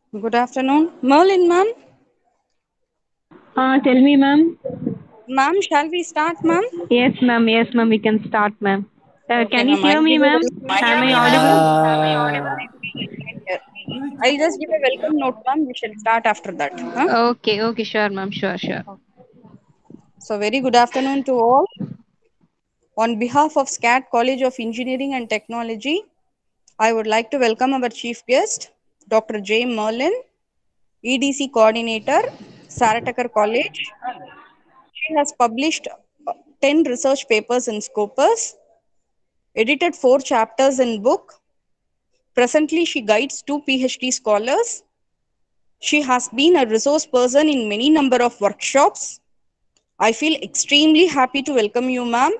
Good afternoon. Merlin, ma'am. Uh, tell me, ma'am. Ma'am, shall we start, ma'am? Yes, ma'am. Yes, ma'am. We can start, ma'am. Uh, Okay, can you ma'am. hear I'll me, give a ma'am? welcome- Am I audible? I'll just give a welcome note, ma'am. We shall start after that. huh? Okay, okay, sure, ma'am. Sure, sure. So, very good afternoon to all. On behalf of SCAT College of Engineering and Technology, I would like to welcome our chief guest, Dr. J. Merlin, EDC coordinator, Saratakar College. She has published uh, 10 research papers in Scopus, edited four chapters in book. Presently, she guides two PhD scholars. She has been a resource person in many number of workshops. I feel extremely happy to welcome you, ma'am.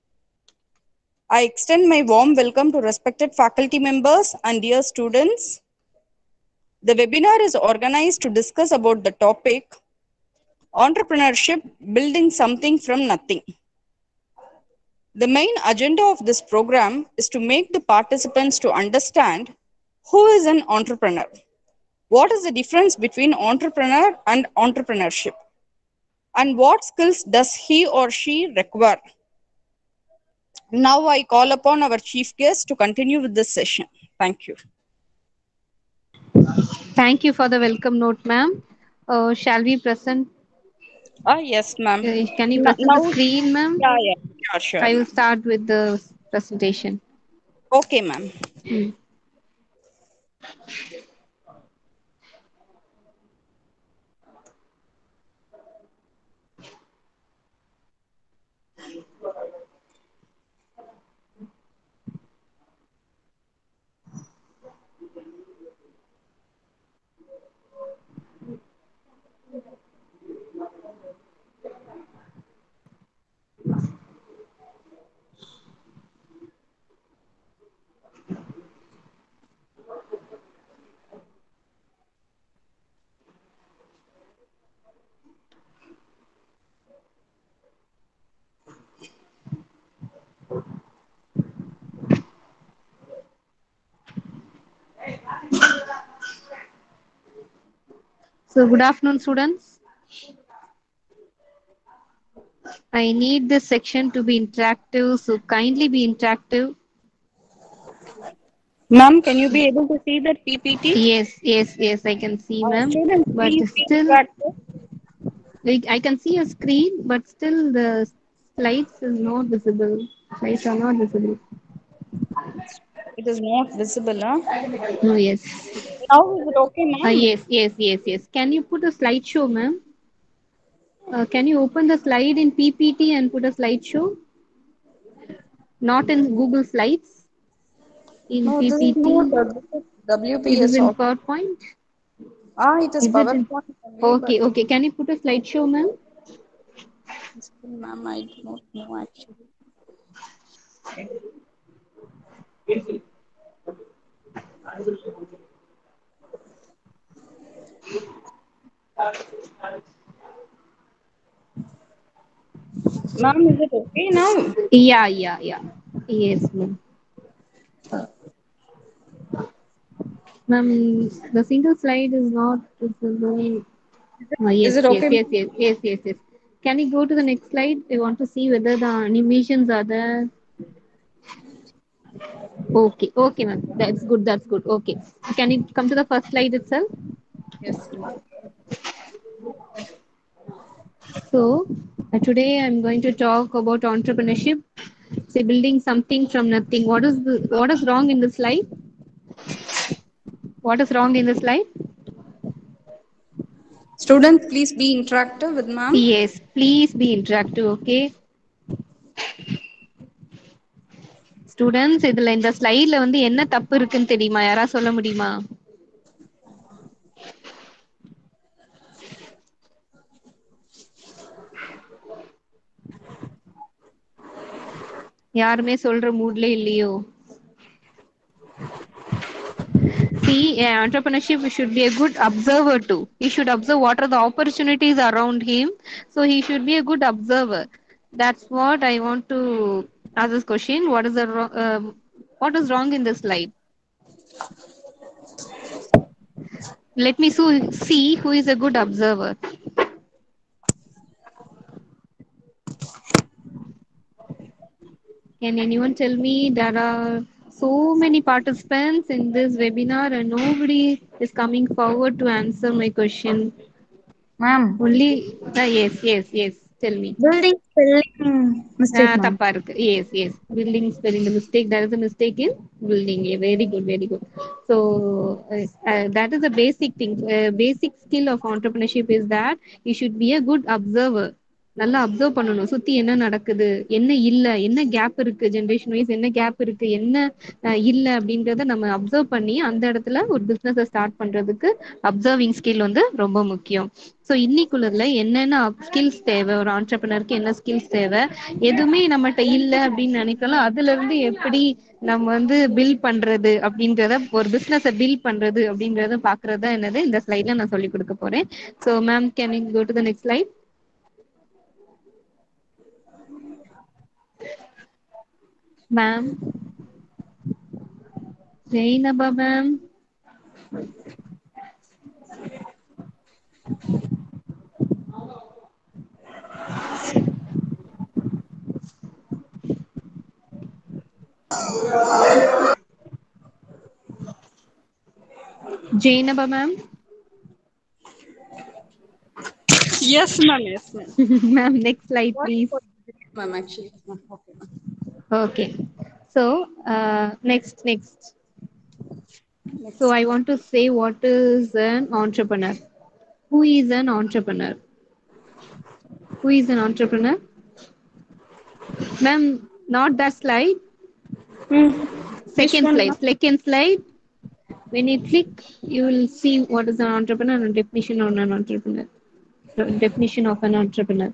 I extend my warm welcome to respected faculty members and dear students. The webinar is organized to discuss about the topic entrepreneurship building something from nothing. The main agenda of this program is to make the participants to understand who is an entrepreneur. What is the difference between entrepreneur and entrepreneurship? And what skills does he or she require? Now I call upon our chief guest to continue with this session. Thank you. Thank you for the welcome note, ma'am. Uh, shall we present? Ah, yes, ma'am. Uh, can you No- present now- the screen, ma'am? Yeah, yeah, sure, sure. I will ma'am. start with the presentation. Okay, ma'am. Hmm. So, good afternoon, students. I need this section to be interactive, so kindly be interactive. Ma'am, can you be able to see that PPT? Yes, yes, yes, I can see, Uh, ma'am. students, But please be still, interactive. like, I can see a screen, but still the slides is not visible. Slides are not visible. It is not visible, huh? Oh, yes. Now is it okay, ma'am? Uh, yes, yes, yes, yes. Can you put a slideshow, ma'am? Uh, can you open the slide in PPT and put a slideshow? Not in Google Slides. In No, this is PPT. not uh, this is It WPS. is in office. PowerPoint. Ah, it is Is it in- PowerPoint. only, Okay, okay. Can you put a slideshow, ma'am? but still, Ma'am, I do not know actually. Ma'am, is it okay now? Yeah, yeah, yeah. Yes, ma'am. Ma'am, the single slide is not visible. Ah, yes, Is it yes, okay? yes, yes, yes, yes, yes. Can you go to the next slide? I want to see whether the animations are there. Okay, okay, ma'am. That's good. That's good. Okay. Can you come to the first slide itself? Yes, ma'am. So uh, today I'm going to talk about entrepreneurship. Say building something from nothing. What is the what is wrong in the slide? What is wrong in the slide? Students, please be interactive with ma'am. Yes, please be interactive, okay? Students இதுல இந்த ஸ்லைட்ல வந்து என்ன தப்பு இருக்குன்னு தெரியுமா யாரா சொல்ல முடியுமா யாருமே சொல்ற மூட்ல இல்லையோ See, uh, entrepreneurship should be a good observer too. He should observe what are the opportunities around him. So he should be a good observer. That's what I want to ask this question. What is the wro- um, what is wrong in this slide? let me so- see who is a good observer. Can anyone tell me there are so many participants in this webinar and nobody is coming forward to answer my question. Ma'am, Only uh, yes, yes, yes. Tell me. building spelling mistake, Ah, ma'am. தப்பா இருக்கு yes yes building spelling the mistake there is a mistake in building yeah, very good very good so uh, uh, that is a basic thing uh, basic skill of entrepreneurship is that you should be a good observer நல்லா observe பண்ணணும் சுத்தி என்ன நடக்குது என்ன இல்ல என்ன gap இருக்கு generation wise என்ன கேப் இருக்கு என்ன அஹ், இல்ல அப்படின்றத நம்ம அப்சர்வ் பண்ணி அந்த இடத்துல ஒரு பிசினஸ் ஸ்டார்ட் பண்றதுக்கு அப்சர்விங் ஸ்கில் வந்து ரொம்ப முக்கியம் ஸோ இன்னைக்குள்ளதுல என்னென்ன ஸ்கில்ஸ் தேவை ஒரு ஆண்டர்பனருக்கு என்ன ஸ்கில்ஸ் தேவை எதுவுமே நம்மகிட்ட இல்ல அப்படின்னு நினைக்கலாம் அதுல இருந்து எப்படி நம்ம வந்து பில் பண்றது அப்படின்றத ஒரு பிசினஸ் பில் பண்றது அப்படின்றத பாக்குறது தான் என்னது இந்த ஸ்லைட்ல நான் சொல்லி கொடுக்க போறேன் so ma'am can you go to the next slide ma'am Zainaba ma'am Zainaba ma'am Yes, ma'am. Yes, ma'am. Ma'am next slide please Ma'am, actually. ma'am. Okay, ma'am. Okay. So uh, next, next. So I want to say what is an entrepreneur. Who is an entrepreneur? Who is an entrepreneur? Ma'am, not that slide. Second one, slide. Second slide. When you click, you will see what is an entrepreneur and definition of an entrepreneur. So, definition of an entrepreneur.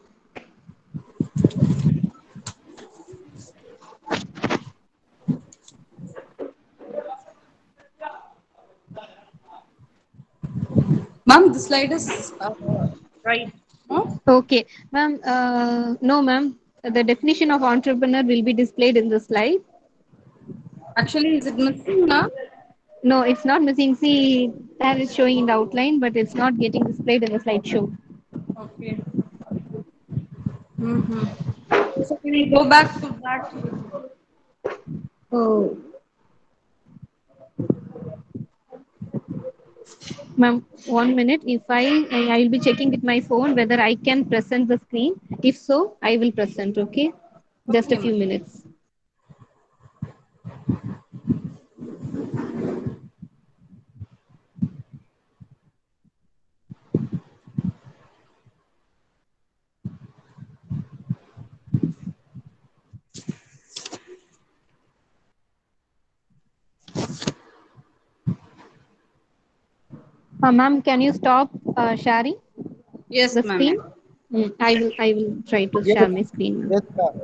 Ma'am, the slide is uh, right. No? Okay, ma'am. Uh, no, ma'am. The definition of entrepreneur will be displayed in the slide. Actually, is it missing, ma'am? No, it's not missing. See, that is showing in the outline, but it's not getting displayed in the slideshow. Okay. Mm-hmm. So can we go back to that? Oh. Ma'am, one minute. If I, I I will be checking with my phone whether I can present the screen. If so, I will present. Okay, just a Okay, few minutes. Uh, ma'am, can you stop uh, sharing Yes, the ma'am. screen? Mm, I will. I will try to Yes. share my screen. ma'am. Yes, ma'am.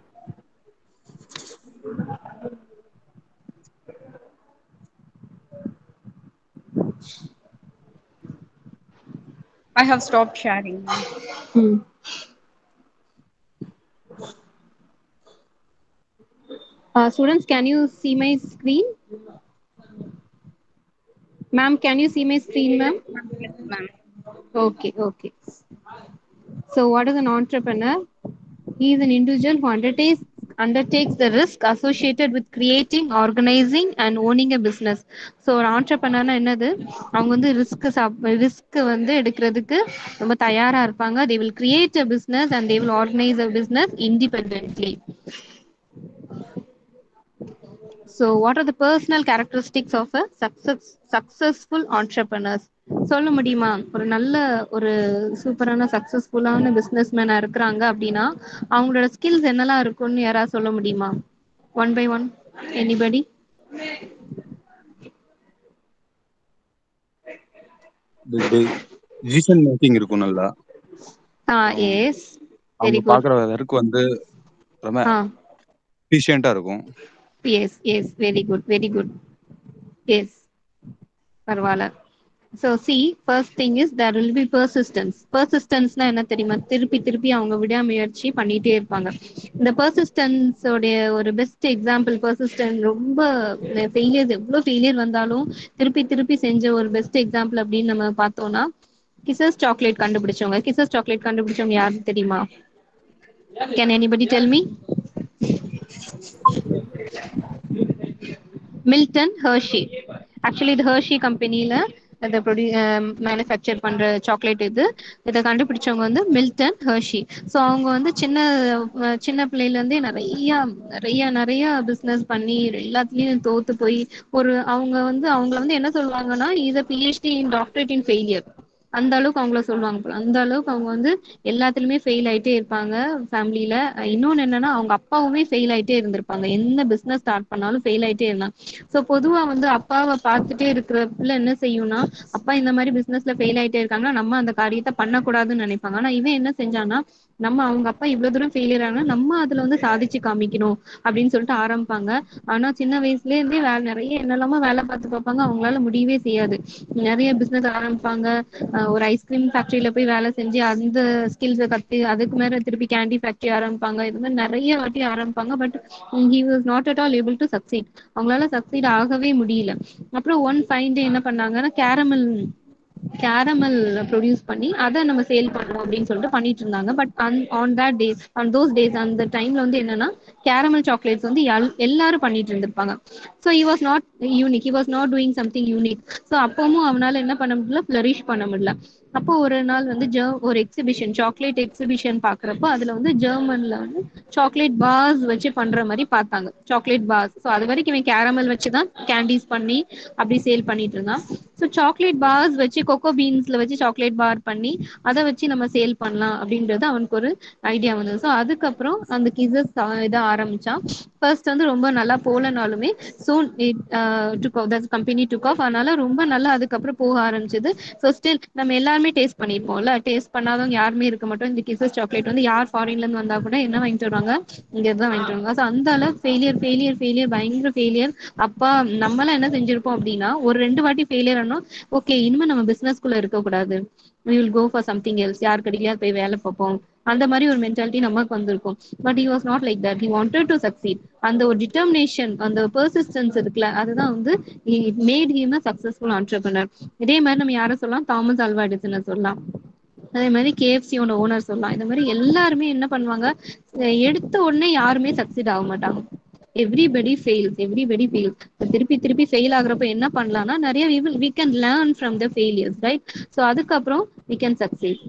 I have stopped sharing. ma'am. Hmm. Uh, students, can you see my screen? Ma'am, can you see my screen, ma'am? Yes, ma'am. Okay, okay. So, what is an entrepreneur? He is an individual who undertakes undertakes the risk associated with creating, organizing, and owning a business. So ஒரு ஆண்டர்பனர்னா என்னது அவங்க வந்து risk risk வந்து எடுக்கிறதுக்கு ரொம்ப தயாரா இருப்பாங்க they will create a business and they will organise a business independently so what are the personal characteristics of a success successful entrepreneurs சொல்ல முடியுமா ஒரு நல்ல ஒரு சூப்பரான சக்சஸ்ஃபுல்லான பிஸ்னஸ் மேனா இருக்கிறாங்க அப்படின்னா அவங்களோட ஸ்கில்ஸ் என்னெல்லாம் இருக்கும்னு யாராவது சொல்ல முடியுமா one by one anybody decision making இருக்கும் நல்லா ஆ எஸ் அவங்க வெரி குட் பாக்குற ஒர்க் வந்து ரொம்ப ஆ எஃபிஷியண்டா இருக்கும் yes yes very good very good yes பரவாயில்ல so see first thing is there will be persistence பர்சிஸ்டன்ஸ்னா என்ன தெரியுமா திருப்பி திருப்பி அவங்க விடாமுயற்சி பண்ணிட்டே இருப்பாங்க இந்த பர்சிஸ்டன்ஸோடைய ஒரு பெஸ்ட் எக்ஸாம்பிள் பர்சிஸ்டன்ட் ரொம்ப ஃபெயிலியர் எவ்வளோ ஃபெயிலியர் வந்தாலும் திருப்பி திருப்பி செஞ்ச ஒரு பெஸ்ட் எக்ஸாம்பிள் அப்படின்னு நம்ம பார்த்தோம்னா கிசஸ் சாக்லேட் கண்டுபிடிச்சவங்க கிசஸ் சாக்லேட் கண்டுபிடிச்சவங்க யாருன்னு தெரியுமா can anybody tell me Milton Hershey actually இது ஹர்ஷி கம்பெனில இதை ப்ரொடியூ மேனுஃபேக்சர் பண்ற சாக்லேட் இது இதை கண்டுபிடிச்சவங்க வந்து மில்டன் ஹர்ஷி ஸோ அவங்க வந்து சின்ன அஹ், சின்ன பிள்ளையில இருந்தே நிறைய நிறைய நிறைய பிசினஸ் பண்ணி எல்லாத்துலயும் தோத்து போய் ஒரு அவங்க வந்து அவங்கள வந்து என்ன சொல்லுவாங்கன்னா இத PhD in doctorate in failure அந்த அளவுக்கு அவங்கள சொல்லுவாங்க போல. அந்த அளவுக்கு அவங்க வந்து எல்லாத்துலயுமே ஃபெயில் ஆயிட்டே இருப்பாங்க ஃபேமிலியில இன்னொன்னு என்னன்னா அவங்க அப்பாவுமே ஃபெயில் ஆயிட்டே இருந்திருப்பாங்க என்ன பிசினஸ் ஸ்டார்ட் பண்ணாலும் ஃபெயில் ஆயிட்டே இருந்தாங்க சோ பொதுவா வந்து அப்பாவை பார்த்துட்டே இருக்கிற பிள்ளை என்ன செய்யும்னா அப்பா இந்த மாதிரி பிசினஸ்ல ஃபெயில் ஆயிட்டே இருக்காங்கன்னா நம்ம அந்த காரியத்தை பண்ணக்கூடாதுன்னு நினைப்பாங்க ஆனா இவன் என்ன செஞ்சான்னா நம்ம அவங்க அப்பா இவ்வளவு தூரம் ஃபெயிலியர் ஆனா நம்ம அதுல வந்து சாதிச்சு காமிக்கணும் அப்படின்னு சொல்லிட்டு ஆரம்பிப்பாங்க ஆனா சின்ன வயசுல இருந்தே வேலை நிறைய என்னெல்லாமோ வேலை பார்த்து பார்ப்பாங்க அவங்களால முடியவே செய்யாது நிறைய பிசினஸ் ஆரம்பிப்பாங்க அஹ் ஒரு ஐஸ்கிரீம் ஃபேக்டரியில போய் வேலை செஞ்சு அந்த ஸ்கில்ஸை கத்து அதுக்கு மேல திருப்பி கேண்டி ஃபேக்டரி ஆரம்பிப்பாங்க இது மாதிரி நிறைய வாட்டி ஆரம்பிப்பாங்க but he was not at all able to succeed அவங்களால சக்சீட் ஆகவே முடியல அப்புறம் ஒன் ஃபைன் டே என்ன பண்ணாங்கன்னா கேரமல் கேரமல் ப்ரொடியூஸ் பண்ணி அதை நம்ம சேல் பண்ணுவோம் அப்படின்னு சொல்லிட்டு பண்ணிட்டு இருந்தாங்க but on that days on those days அந்த டைம்ல வந்து என்னன்னா கேரமல் சாக்லேட்ஸ் வந்து எல்- எல்லாரும் பண்ணிட்டு இருந்திருப்பாங்க so he was not unique he was not doing something unique so அப்பவும் அவனால என்ன பண்ண முடியல ஃபிளரிஷ் பண்ண முடியல அப்போ ஒரு நாள் வந்து ஜெர் ஒரு எக்ஸிபிஷன் சாக்லேட் எக்ஸிபிஷன் பாக்குறப்போ அதுல வந்து ஜெர்மன்ல வந்து சாக்லேட் பார்ஸ் வச்சு பண்ற மாதிரி பார்த்தாங்க சாக்லேட் பார்ஸ் ஸோ அது வரைக்கும் இவன் கேரமல் வச்சு தான் கேண்டீஸ் பண்ணி அப்படி சேல் பண்ணிட்டு இருந்தான் ஸோ சாக்லேட் பார்ஸ் வச்சு கொக்கோ பீன்ஸ்ல வச்சு சாக்லேட் பார் பண்ணி அதை வச்சு நம்ம சேல் பண்ணலாம் அப்படின்றது அவனுக்கு ஒரு ஐடியா வந்தது ஸோ அதுக்கப்புறம் அந்த கிசஸ் இதை ஆரம்பிச்சான் ஃபர்ஸ்ட் வந்து ரொம்ப நல்லா போலனாலுமே soon it took off that company took off அதனால ரொம்ப நல்லா அதுக்கப்புறம் போக ஆரம்பிச்சது ஸோ ஸ்டில் நம்ம எல்லாருமே டேஸ்ட் பண்ணியிருப்போம்ல டேஸ்ட் பண்ணாதவங்க யாருமே இருக்க மாட்டோம் இந்த கிசஸ் சாக்லேட் வந்து யார் ஃபாரின்ல இருந்து வந்தா கூட என்ன வாங்கிட்டு வருவாங்க இங்க இருந்து தான் வாங்கிட்டு வருவாங்க ஸோ அந்த அளவுக்கு ஃபெயிலியர் ஃபெயிலியர் ஃபெயிலியர் பயங்கர ஃபெயிலியர் அப்பா நம்மளாம் என்ன செஞ்சிருப்போம் அப்படின்னா ஒரு ரெண்டு வாட்டி ஃபெயிலியர் ஆனோம் ஓகே இனிமே நம்ம பிசினஸ்குள்ள இருக்க கூடாது we will go for something else யார் கடையிலயாவது போய் வேலை பார்ப்போம் அந்த மாதிரி ஒரு மென்டாலிட்டி நமக்கு வந்திருக்கும் but he was not like that he wanted to succeed அந்த ஒரு டிட்டர்மினேஷன் அந்த பெர்சிஸ்டன்ஸ் இருக்குல்ல அதுதான் வந்து made him a successful entrepreneur இதே மாதிரி நம்ம யாரை சொல்லலாம் தாமஸ் அல்வா எடிசனை சொல்லலாம் அதே மாதிரி கேஎஃப்சியோட ஓனர் சொல்லலாம் இந்த மாதிரி எல்லாருமே என்ன பண்ணுவாங்க அஹ் எடுத்த உடனே யாருமே சக்சீட் ஆக மாட்டாங்க எவ்ரிபடி ஃபெயில்ஸ் எவ்ரிபடி ஃபெயில்ஸ் திருப்பி திருப்பி ஃபெயில் ஆகுறப்ப என்ன பண்ணலாம்னா நிறைய we can learn from the failures right so அதுக்கப்புறம் we can succeed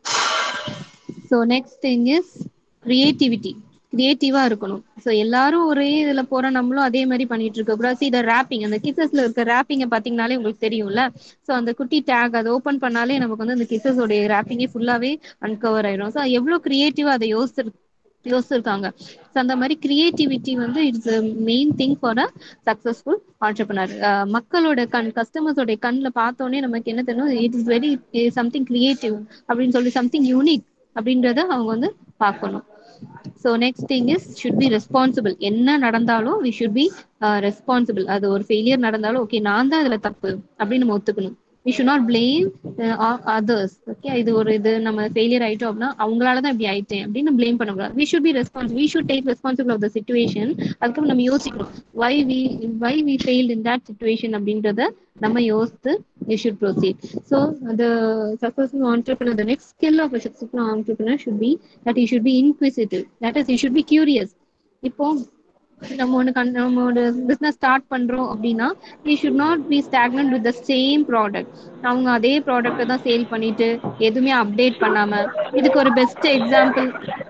so next thing is creativity கிரியேட்டிவா இருக்கணும் ஸோ எல்லாரும் ஒரே இதுல போற நம்மளும் அதே மாதிரி பண்ணிட்டு இருக்க கூடாது இந்த ரேப்பிங் அந்த கிசஸ்ல இருக்க ரேப்பிங்க பாத்தீங்கன்னாலே உங்களுக்கு தெரியும்ல ஸோ அந்த குட்டி டேக் அதை ஓப்பன் பண்ணாலே நமக்கு வந்து அந்த கிசஸோடைய ரேப்பிங்கே ஃபுல்லாவே அன்கவர் ஆயிடும் ஸோ எவ்வளவு கிரியேட்டிவா அதை யோசிச்சு யோசிச்சிருக்காங்க ஸோ அந்த மாதிரி கிரியேட்டிவிட்டி வந்து it's main thing for a successful entrepreneur மக்களோட கண் கஸ்டமர்ஸோட கண்ணில் பார்த்தோன்னே நமக்கு என்ன தெரியும் it is very something creative அப்படின்னு சொல்லி சம்திங் யூனிக் அப்படின்றத அவங்க வந்து பார்க்கணும் so next thing is should be responsible என்ன நடந்தாலும் வி ஷுட் பி ரெஸ்பான்சிபிள் அது ஒரு ஃபெயிலியர் நடந்தாலும் ஓகே நான் தான் இதுல தப்பு அப்படின்னு நம்ம ஒத்துக்கணும் we should not blame others okay இது ஒரு இது நம்ம ஃபெயிலியர் ஆயிட்டோம் அப்படின்னா அவங்களால தான் இப்படி ஆயிட்டேன் அப்படின்னு பிளேம் பண்ணக்கூடாது we should be response we should take responsible of the situation அதுக்கப்புறம் நம்ம யோசிக்கணும் why we why we fail in that situation அப்படின்றத நம்ம யோசித்து we should proceed so the successful entrepreneur the next skill of a successful entrepreneur should be that he should be inquisitive that is he should be curious இப்போ நம்ம ஒன்று கண் நம்மளோட business start பண்றோம் அப்படின்னா we should not be stagnant with the same product அவங்க அதே ப்ராடக்ட்டை தான் சேல் பண்ணிட்டு எதுவுமே அப்டேட் பண்ணாம இதுக்கு ஒரு best example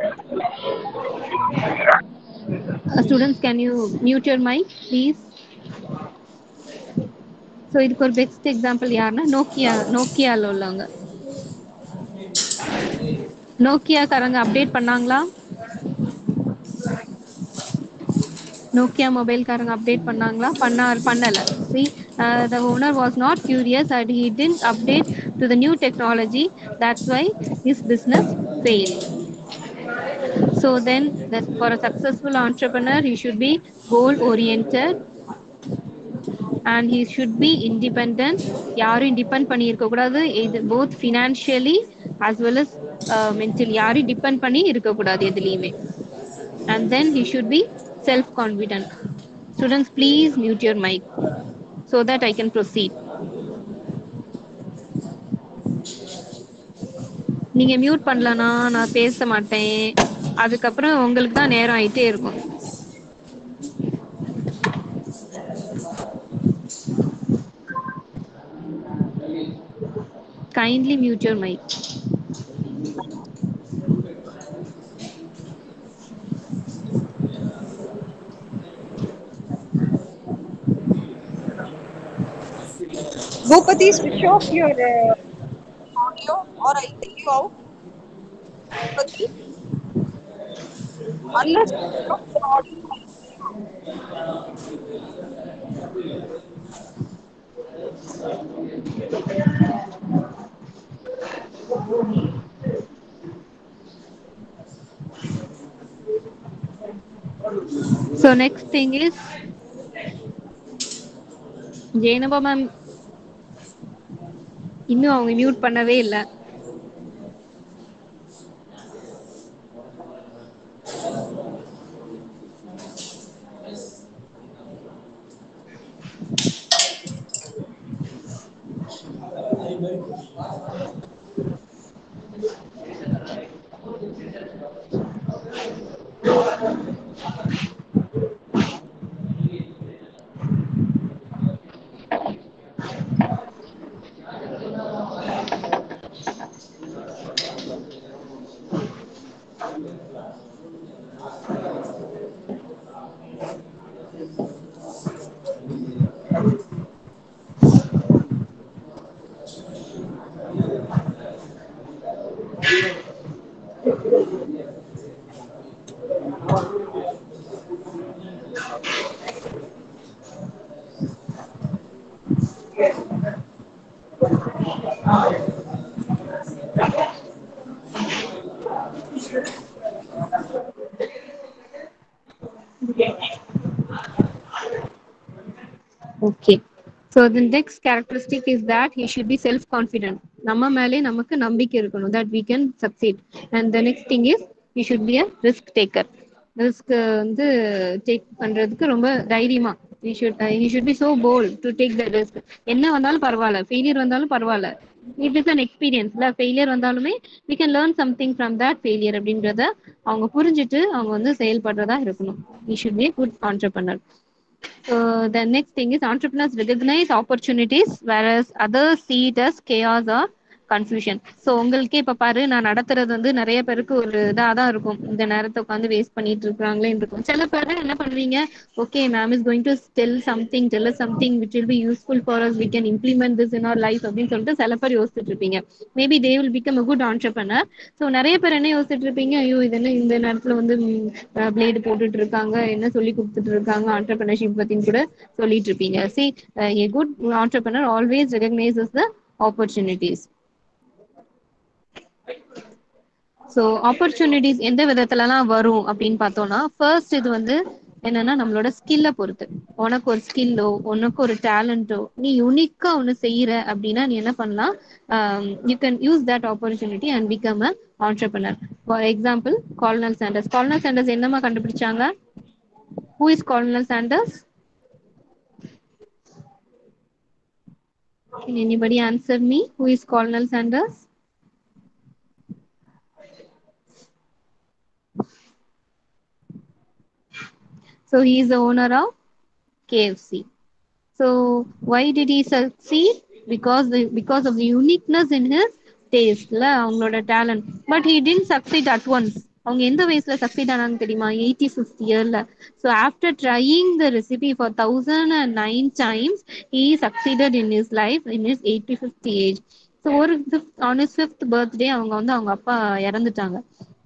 students can you mute your mic please so இதுக்கு ஒரு பெஸ்ட் எக்ஸாம்பிள் யாருன்னா நோக்கியா நோக்கியால உள்ளவங்க நோக்கியாக்காரங்க அப்டேட் பண்ணாங்களா நோக்கியா மொபைல்காரங்க அப்டேட் பண்ணாங்களா பண்ணா பண்ணல see uh, the owner was not curious and he didn't update to the new technology that's why his business failed so then that for a successful entrepreneur he should be goal oriented and he should be independent யாரும் depend பண்ணி இருக்க கூடாது இது both financially as well as mentally யாரையும் depend பண்ணி இருக்கக்கூடாது எதுலேயுமே and then he should be self confident students please mute your mic so that i can proceed நீங்க மியூட் பண்ணலனா நான் பேச மாட்டேன் அதுக்கப்புறம் உங்களுக்கு தான் நேரம் ஆயிட்டே இருக்கும் kindly mute your mic Bhupati, switch off your uh, audio or I'll take you out. Bhupati? Unless you switch off your audio. so next thing is Zainaba ma'am இன்னும் அவங்க மியூட் பண்ணவே இல்லை okay so the next characteristic is that he should be self confident நம்ம மேலே நமக்கு நம்பிக்கை இருக்கணும் that we can succeed and the next thing is he should be a risk taker risk வந்து டேக் பண்றதுக்கு ரொம்ப தைரியமா he should he should be so bold to take the risk என்ன வந்தாலும் பரவாயில்ல ஃபெயிலியர் வந்தாலும் பரவாயில்ல இட் இஸ் அன் எக்ஸ்பீரியன்ஸ்ல ஃபெயிலியர் வந்தாலுமே we can learn something from that failure அப்படின்றத அவங்க புரிஞ்சுட்டு அவங்க வந்து செயல்படுறதா இருக்கணும் he should be good entrepreneur So the next thing is entrepreneurs recognize opportunities whereas others see it as chaos or confusion so உங்களுக்கே இப்போ பாரு நான் நடத்துறது வந்து நிறைய பேருக்கு ஒரு இதாக தான் இருக்கும் இந்த நேரத்தை உட்காந்து வேஸ்ட் பண்ணிட்டு இருக்காங்களேன்னு இருக்கும் சில பேர் என்ன பண்ணுவீங்க okay ma'am is going to tell something tell something which will be useful for us we can implement this in our life அப்படின்னு சொல்லிட்டு சில பேர் யோசிச்சுட்டு இருப்பீங்க maybe they will become a good entrepreneur so நிறைய பேர் என்ன யோசிச்சுட்டு இருப்பீங்க ஐயோ இது என்ன இந்த நேரத்தில் வந்து பிளேடு போட்டுட்டு இருக்காங்க என்ன சொல்லி கொடுத்துட்டு இருக்காங்க ஆண்டர்பனர்ஷிப் பத்தின்னு கூட சொல்லிட்டு இருப்பீங்க see a good entrepreneur always recognizes the opportunities so opportunities எந்த விதத்துலலாம் வரும் அப்படின்னு பார்த்தோம்னா ஃபர்ஸ்ட் இது வந்து என்னன்னா நம்மளோட ஸ்கில்ல பொறுத்து உனக்கு ஒரு ஸ்கில்லோ உனக்கு ஒரு டேலண்டோ நீ யுனிக்கா ஒன்று செய்யற அப்படின்னா நீ என்ன பண்ணலாம் you can use that opportunity and become a entrepreneur for example Colonel Sanders Colonel Sanders என்னமா கண்டுபிடிச்சாங்க who is Colonel Sanders Can anybody answer me? Who is Colonel Sanders? So he is the owner of KFC. So why did he succeed? Because the because of the uniqueness in his taste, ல அவங்களோட talent. But he didn't succeed at once. அவங்க எந்த வயசுல succeed ஆனாங்க தெரியுமா eighty fifth இயர்ல so after trying the recipe for thousand and nine times he succeeded in his life in his eighty fifth age so ஒரு fifth on his fifth birthday அவங்க வந்து அவங்க அப்பா இறந்துட்டாங்க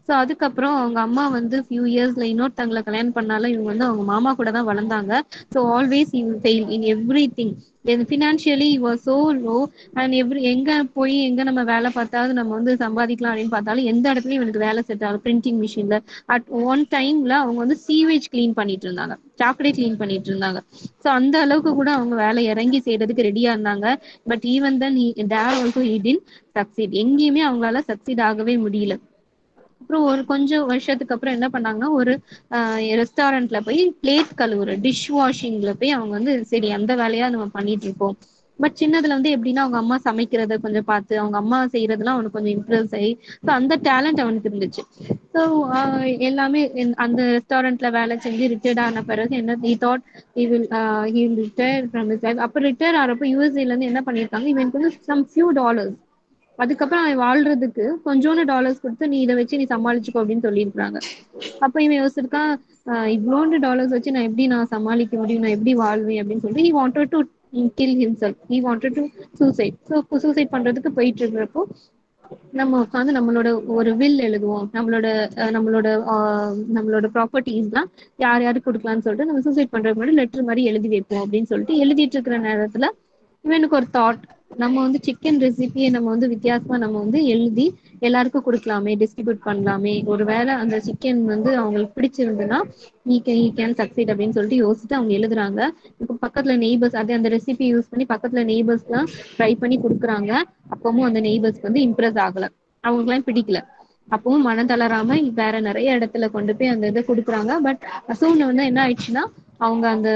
ஸோ அதுக்கப்புறம் அவங்க அம்மா வந்து ஃபியூ இயர்ஸ்ல இன்னொருத்தவங்களை கல்யாணம் பண்ணாலும் இவங்க வந்து அவங்க மாமா கூட தான் வளர்ந்தாங்க so always you fail in every thing financially was so low and every எங்க போய் எங்க நம்ம வேலை பார்த்தாவது நம்ம வந்து சம்பாதிக்கலாம் அப்படின்னு பார்த்தாலும் எந்த இடத்துலயும் இவனுக்கு வேலை செட் ஆகும் பிரிண்டிங் மிஷின்ல அட் ஒன் டைம்ல அவங்க வந்து சீவேஜ் கிளீன் பண்ணிட்டு இருந்தாங்க சாக்கடை கிளீன் பண்ணிட்டு இருந்தாங்க ஸோ அந்த அளவுக்கு கூட அவங்க வேலை இறங்கி செய்யறதுக்கு ரெடியா இருந்தாங்க but even then there also he didn't succeed எங்கேயுமே அவங்களால சக்சீட் ஆகவே முடியல அப்புறம் ஒரு கொஞ்சம் வருஷத்துக்கு அப்புறம் என்ன பண்ணாங்கன்னா ஒரு ரெஸ்டாரண்ட்ல போய் பிளேட் கழுவுற டிஷ் வாஷிங்ல போய் அவங்க வந்து சரி அந்த வேலையா நம்ம பண்ணிட்டு இருக்கோம் பட் சின்னதுல வந்து எப்படின்னா அவங்க அம்மா சமைக்கிறத கொஞ்சம் பார்த்து அவங்க அம்மா செய்யறதுலாம் அவனுக்கு கொஞ்சம் இம்ப்ரெஸ் ஆகி ஸோ அந்த டேலண்ட் அவனுக்கு இருந்துச்சு ஸோ எல்லாமே இந்த- அந்த ரெஸ்டாரண்ட்ல வேலை செஞ்சு ரிட்டையர்ட் ஆன பிறகு என்ன he thought he will uh, he will retire from his life அப்ப ரிட்டையர் ஆறப்ப யூஎஸ்ஏல இருந்து என்ன பண்ணிருக்காங்க இவனுக்கு வந்து சம் ஃபியூ டாலர்ஸ் அதுக்கப்புறம் அவன் வாழ்றதுக்கு கொஞ்சோண்டு டாலர்ஸ் கொடுத்து நீ இதை வச்சு நீ சமாளிச்சுக்கோ அப்படின்னு சொல்லியிருக்காங்க அப்ப இவன் யோசிச்சிருக்கான் ஆஹ் இவ்வளோண்டு டாலர்ஸ் வச்சு நான் எப்படி நான் சமாளிக்க முடியும் நான் எப்படி வாழ்வேன் அப்படின்னு சொல்லிட்டு he wanted to kill himself he wanted to suicide so suicide பண்றதுக்கு போயிட்டு இருக்கிறப்போ நம்ம உட்காந்து நம்மளோட ஒரு வில் எழுதுவோம் நம்மளோட அஹ், நம்மளோட ஆஹ், நம்மளோட ப்ராப்பர்ட்டிஸ்லாம் யார் யாருக்கு கொடுக்கலாம்னு சொல்லிட்டு நம்ம சூசைட் பண்றதுக்கு முன்னாடி லெட்டர் மாதிரி எழுதி வைப்போம் அப்படின்னு சொல்லிட்டு எழுதிட்டு இருக்கிற நேரத்துல இவனுக்கு ஒரு தாட் நம்ம வந்து சிக்கன் ரெசிபியை நம்ம வந்து வித்தியாசமா நம்ம வந்து எழுதி எல்லாருக்கும் கொடுக்கலாமே டிஸ்ட்ரிபியூட் பண்ணலாமே ஒருவேளை அந்த சிக்கன் வந்து அவங்களுக்கு பிடிச்சிருந்துன்னா நீ கேன் ஈ கேன் சக்சீட் அப்படின்னு சொல்லிட்டு யோசிச்சுட்டு அவங்க எழுதுறாங்க இப்போ பக்கத்துல நெய்பர்ஸ் அது அந்த ரெசிபி யூஸ் பண்ணி பக்கத்துல நெய்பர்ஸ்லாம் ட்ரை பண்ணி கொடுக்குறாங்க அப்பவும் அந்த நெய்பர்ஸ்க்கு வந்து இம்ப்ரெஸ் ஆகல அவங்களுக்குலாம் பிடிக்கல அப்பவும் மனம் தளராம வேற நிறைய இடத்துல கொண்டு போய் அந்த இதை கொடுக்குறாங்க பட் அசூன் வந்து என்ன ஆயிடுச்சுன்னா அவங்க அந்த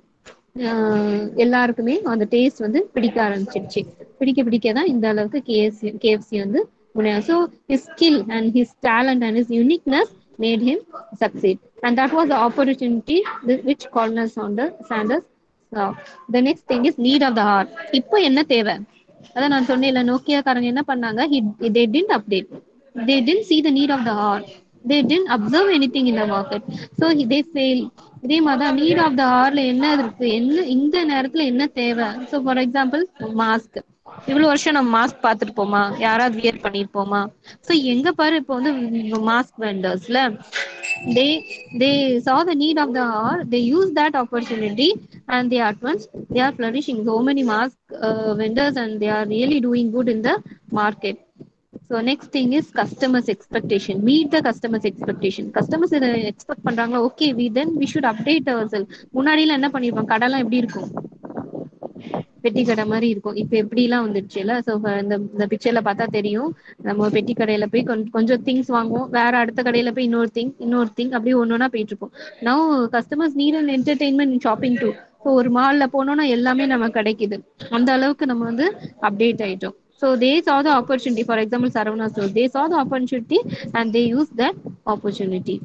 ஆஹ் எல்லாருக்குமே அந்த டேஸ்ட் வந்து பிடிக்க ஆரம்பிச்சிடுச்சு பிடிக்க பிடிக்க தான் இந்த அளவுக்கு கேஎஃப்சி கேஎஃப்சி வந்து முன்னேறும் so his skill and his talent and his uniqueness made him succeed and that was opportunity which corners on the Sanders the next thing is need of the hour இப்போ என்ன தேவை அதான் நான் சொன்னேன்ல நோக்கியாக்காரங்க என்ன பண்ணாங்க they didn't update they didn't see the need of the hour they didn't observe anything in the market so they fail இதே மாதிரி நீட் ஆஃப் த ஹார்ல என்ன இருக்கு என்ன இந்த நேரத்துல என்ன தேவை ஸோ ஃபார் எக்ஸாம்பிள் மாஸ்க் இவ்வளவு வருஷம் நம்ம மாஸ்க் பார்த்துருப்போமா யாராவது வியர் பண்ணிருப்போமா ஸோ எங்க பாரு இப்போ வந்து மாஸ்க் வெண்டர்ஸ்ல they they saw the need of the hour they use that opportunity and they advance they are flourishing so many mask uh, vendors and they are really doing good in the market so next thing is customers expectation meet the customers expectation customers இதை expect பண்றாங்களா okay we then we should update ourselves முன்னாடிலாம் என்ன பண்ணிருப்போம் கடைலாம் எப்படி இருக்கும் பெட்டி கடை மாதிரி இருக்கும் இப்ப எப்படி எல்லாம் வந்துடுச்சுல சோ இந்த இந்த பிக்சர்ல பார்த்தா தெரியும் நம்ம பெட்டி கடையில போய் கொஞ்சம் கொஞ்சம் திங்ஸ் வாங்குவோம் வேற அடுத்த கடையில போய் இன்னொரு திங் இன்னொரு திங் அப்படியே ஒன்னொன்னா போயிட்டு இருப்போம் now customers need and entertainment shopping too so ஒரு மால்ல போனோம்னா எல்லாமே நமக்கு கிடைக்குது அந்த அளவுக்கு நம்ம வந்து அப்டேட் ஆயிட்டோம் so they saw the opportunity for example Saravana store they saw the opportunity and they use that opportunity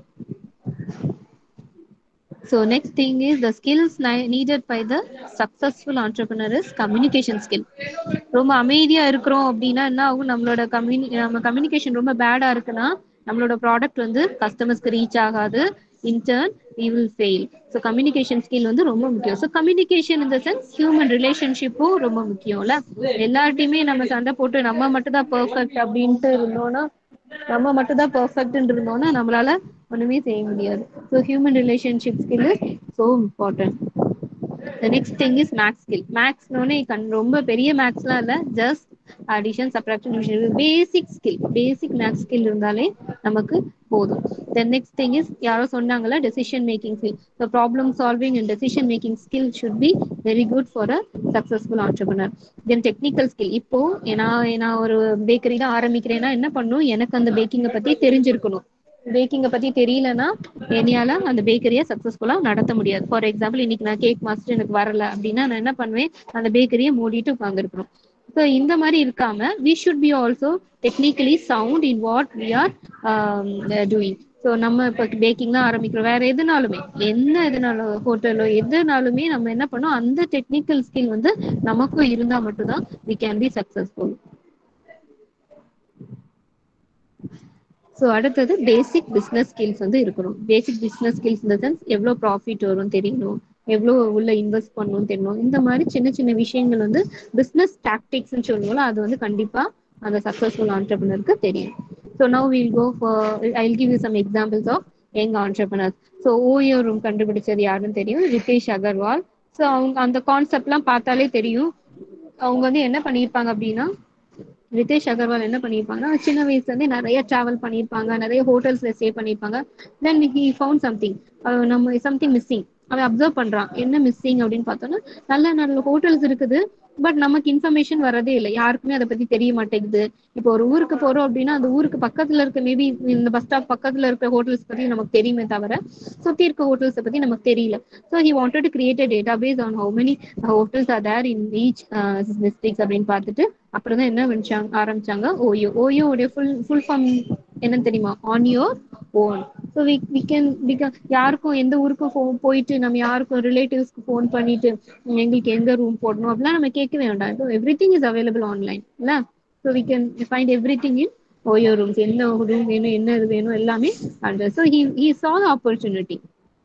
So next thing is the skills ni- needed by the successful entrepreneur is communication skill. ரொம்ப அமைதியா இருக்கிறோம் அப்படின்னா என்ன ஆகும் நம்மளோட கம்யூனி நம்ம communication ரொம்ப பேடா இருக்குன்னா நம்மளோட ப்ராடக்ட் வந்து கஸ்டமர்ஸ்க்கு ரீச் ஆகாது in turn we will fail so communication skill வந்து ரொம்ப முக்கியம் ஸோ கம்யூனிகேஷன் இந்த சென்ஸ் ஹியூமன் ரிலேஷன்ஷிப்பும் ரொம்ப முக்கியம்ல எல்லார்ட்டையுமே நம்ம சண்டை போட்டு நம்ம மட்டும் தான் பெர்ஃபெக்ட் அப்படின்ட்டு இருந்தோம்னா நம்ம மட்டும் தான் பெர்ஃபெக்ட் இருந்தோம்னா நம்மளால ஒண்ணுமே செய்ய முடியாது so human relationship skill is so important the next thing is maths skill மேக்ஸ்னோடனே கண் ரொம்ப பெரிய மேக்ஸ்லாம் இல்லை just addition subtraction basic skill basic maths skill இருந்தாலே நமக்கு போதும் தென் நெக்ஸ்ட் திங் இஸ் யாரோ சொன்னாங்கல்ல decision making skill so problem solving and decision making skill should be very good for a successful entrepreneur then technical skill இப்போ நான் நான் ஒரு bakery தான் ஆரம்பிக்கிறேன்னா என்ன பண்ணும் எனக்கு அந்த பேக்கிங்கை பத்தி தெரிஞ்சிருக்கணும் பேக்கிங்கை பத்தி தெரியலன்னா என்னையால அந்த பேக்கரியை சக்சஸ்ஃபுல்லா நடத்த முடியாது ஃபார் எக்ஸாம்பிள் இன்னைக்கு நான் கேக் மாஸ்டர் எனக்கு வரல அப்படின்னா நான் என்ன பண்ணுவேன் அந்த பேக்கரியை மூடிட்டு உட்காந்துருக்கணும் ஸோ இந்த மாதிரி இருக்காம we should be also technically sound in what we are doing so நம்ம இப்போ பேக்கிங் தான் ஆரம்பிக்கிறோம் வேற எதுனாலுமே என்ன எதுனாலும் ஹோட்டலோ எதுனாலுமே நம்ம என்ன பண்ணோம் அந்த டெக்னிக்கல் ஸ்கில் வந்து நமக்கும் இருந்தா மட்டும்தான் we can be successful so அடுத்தது பேசிக் பிஸ்னஸ் ஸ்கில்ஸ் வந்து இருக்கணும் பேசிக் பிஸ்னஸ் ஸ்கில்ஸ் இந்த சென்ஸ் எவ்வளோ ப்ராஃபிட் வரும் தெரியணும் எவ்வளோ உள்ள இன்வெஸ்ட் பண்ணணும் தெரியணும் இந்த மாதிரி சின்ன சின்ன விஷயங்கள் வந்து பிஸ்னஸ் டாக்டிக்ஸ்னு சொல்லுவோம்ல அது வந்து கண்டிப்பா அந்த சக்ஸஸ்ஃபுல் ஆண்டர்பனருக்கு தெரியும் so now will go for I give you some examples of young entrepreneurs so OYO room கண்டுபிடிச்சது யாருன்னு தெரியும் ரிதேஷ் அகர்வால் ஸோ அவங்க அந்த கான்செப்ட்லாம் பார்த்தாலே தெரியும் அவங்க வந்து என்ன பண்ணியிருப்பாங்க அப்படின்னா ரிதேஷ் அகர்வால் என்ன பண்ணியிருப்பாங்கன்னா சின்ன வயசுல இருந்தே நிறைய டிராவல் பண்ணியிருப்பாங்க நிறைய ஹோட்டல்ஸ்ல ஸ்டே பண்ணியிருப்பாங்க தென் ஹி ஃபவுண்ட் சம்திங் நம்ம சம்திங் மிஸ்ஸிங் அவன் அப்சர்வ் பண்றான் என்ன மிஸ்ஸிங் அப்படின்னு பார்த்தோன்னா நல்ல நல்ல ஹோட்டல்ஸ் இருக்குது பட் நமக்கு இன்ஃபர்மேஷன் வரதே இல்லை யாருக்குமே அதை பத்தி தெரிய மாட்டேங்குது இப்போ ஒரு ஊருக்கு போறோம் அப்படின்னா அந்த ஊருக்கு பக்கத்துல இருக்க மேபி இந்த பஸ் ஸ்டாப் பக்கத்துல இருக்க ஹோட்டல்ஸ் பத்தி நமக்கு தெரியுமே தவிர சுத்தி இருக்க ஹோட்டல்ஸ் பத்தி நமக்கு தெரியல so he wanted to create data base on how many hotels are there in each districts அப்படின்னு பார்த்துட்டு அப்புறம் தான் என்ன வச்சாங்க ஆரம்பிச்சாங்க ஓயோ ஓயோ உடைய ஃபுல் ஃபுல் ஃபார்ம் என்னன்னு தெரியுமா on your own so we we can we யாருக்கும் எந்த ஊருக்கும் போ போயிட்டு நம்ம யாருக்கும் ரிலேட்டிவ்ஸ்க்கு ஃபோன் பண்ணிட்டு எங்களுக்கு எங்க ரூம் போடணும் அப்படிலாம் நம்ம கேட்கவே வேண்டாம் இப்போ every thing is available online இல்லை so we can find every thing in OYO rooms என்ன ரூம் வேணும் என்ன இது வேணும் எல்லாமே அந்த so he he saw opportunity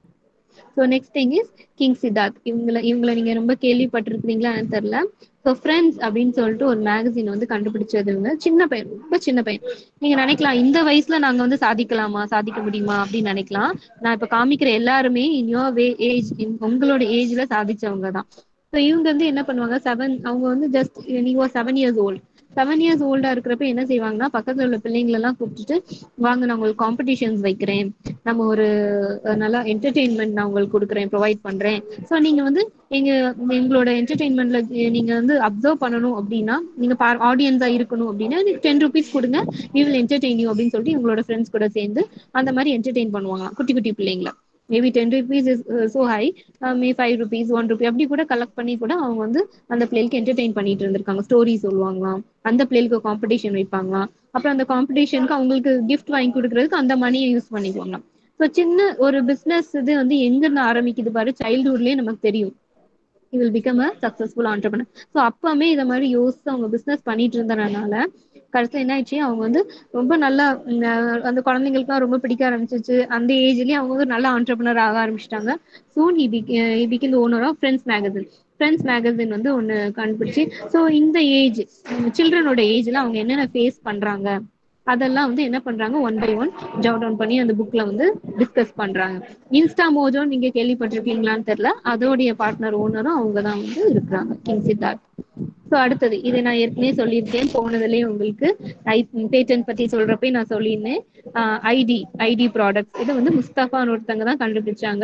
so next thing is king Siddharth இவங்கள இவங்கள நீங்க ரொம்ப கேள்விப்பட்டிருக்கிறீங்களான்னு தெரியல ஸோ ஃப்ரெண்ட்ஸ் அப்படின்னு சொல்லிட்டு ஒரு மேகசின் வந்து கண்டுபிடிச்சதுங்க சின்ன பையன் ரொம்ப சின்ன பையன் நீங்க நினைக்கலாம் இந்த வயசுல நாங்க வந்து சாதிக்கலாமா சாதிக்க முடியுமா அப்படின்னு நினைக்கலாம் நான் இப்ப காமிக்கிற எல்லாருமே இன் யோர் வே ஏஜ் உங்களோட ஏஜ்ல சாதிச்சவங்க தான் ஸோ இவங்க வந்து என்ன பண்ணுவாங்க செவன் அவங்க வந்து ஜஸ்ட் நீங்க seven years old seven years ஓல்டா இருக்கிறப்ப என்ன செய்வாங்கன்னா பக்கத்துல உள்ள பிள்ளைங்களை எல்லாம் கூப்பிட்டுட்டு வாங்க நான் உங்களுக்கு காம்படிஷன்ஸ் வைக்கிறேன் நம்ம ஒரு அஹ், நல்லா என்டர்டெயின்மெண்ட் நான் உங்களுக்கு கொடுக்குறேன் ப்ரொவைட் பண்றேன் ஸோ நீங்க வந்து எங்க எங்களோட என்டர்டெயின்மெண்ட்ல நீங்க வந்து அப்சர்வ் பண்ணணும் அப்படின்னா நீங்க ஆடியன்ஸா இருக்கணும் அப்படின்னா டென் ருபீஸ் கொடுங்க வி வில் என்டர்டெயின் யூ அப்படின்னு சொல்லிட்டு உங்களோட ஃப்ரெண்ட்ஸ் கூட சேர்ந்து அந்த மாதிரி என்டர்டெயின் பண்ணுவாங்க குட்டி குட்டி பிள்ளைங்கள maybe ten rupees is so high may five rupees one rupee அப்படி கூட கலெக்ட் பண்ணி கூட அவங்க வந்து அந்த பிள்ளைக்கு என்டர்டெயின் பண்ணிட்டு இருந்திருக்காங்க ஸ்டோரி சொல்லுவாங்களாம் அந்த பிள்ளைக்கு காம்படிஷன் வைப்பாங்களாம் அப்புறம் அந்த காம்படிஷனுக்கு அவங்களுக்கு கிஃப்ட் வாங்கி கொடுக்கறதுக்கு அந்த மணியை யூஸ் பண்ணிக்குவாங்க ஸோ சின்ன ஒரு பிசினஸ் இது வந்து எங்க இருந்து ஆரம்பிக்குது பாரு சைல்ட்ஹுட்லயே நமக்கு தெரியும் he will become a successful entrepreneur so அப்பவே இதை மாதிரி யோசிச்சு அவங்க பிசினஸ் பண்ணிட்டு இருந்தனால கடைசியில் என்ன ஆயிடுச்சு அவங்க வந்து ரொம்ப நல்லா உம், அஹ், அந்த குழந்தைங்களுக்குலாம் ரொம்ப பிடிக்க ஆரம்பிச்சிச்சு அந்த ஏஜ்லயே அவங்க வந்து நல்ல ஆண்டர்பனர் ஆக ஆரம்பிச்சிட்டாங்க soon he begin the owner of friends magazine friends magazine வந்து ஒன்று கண்டுபிடிச்சு ஸோ இந்த ஏஜ் சில்ட்ரனோட ஏஜ்ல அவங்க என்னென்ன ஃபேஸ் பண்றாங்க அதெல்லாம் வந்து என்ன பண்றாங்க one by one jot down பண்ணி அந்த புக்ல வந்து டிஸ்கஸ் பண்றாங்க இன்ஸ்டா மோஜோ நீங்க கேள்விப்பட்டிருக்கீங்களான்னு தெரியல அதோடைய பார்ட்னர் ஓனரும் அவங்க தான் வந்து இருக்கிறாங்க கிங் சித்தார்த் ஸோ அடுத்தது இதை நான் ஏற்கனவே சொல்லியிருக்கேன் போனதுலயே உங்களுக்கு பேட்டன் பத்தி சொல்றப்ப நான் சொல்லியிருந்தேன் ஐடி ஐடி ப்ராடக்ட்ஸ் இது வந்து முஸ்தபான்னு ஒருத்தங்க தான் கண்டுபிடிச்சாங்க